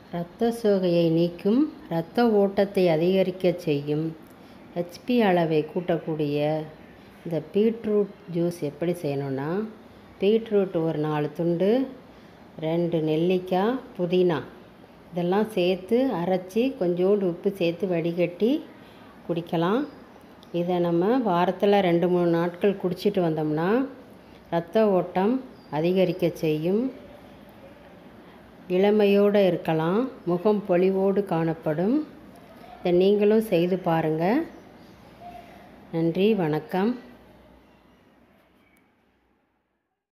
இரத்த சோகையை நீக்கும் இரத்த ஓட்டத்தை அதிகரிக்கச் செய்யும் ஹெச்பி அளவை கூட்டக்கூடிய இந்த பீட்ரூட் ஜூஸ் எப்படி செய்யணுன்னா பீட்ரூட் ஒரு நாலு துண்டு ரெண்டு நெல்லிக்காய் புதினா இதெல்லாம் சேர்த்து அரைச்சி கொஞ்சோண்டு உப்பு சேர்த்து வடிகட்டி குடிக்கலாம் இதை நம்ம வாரத்தில் ரெண்டு மூணு நாட்கள் குடிச்சிட்டு வந்தோம்னா இரத்த ஓட்டம் அதிகரிக்க செய்யும் இளமையோடு இருக்கலாம் முகம் பொலிவோடு காணப்படும் இதை நீங்களும் செய்து பாருங்கள் நன்றி வணக்கம்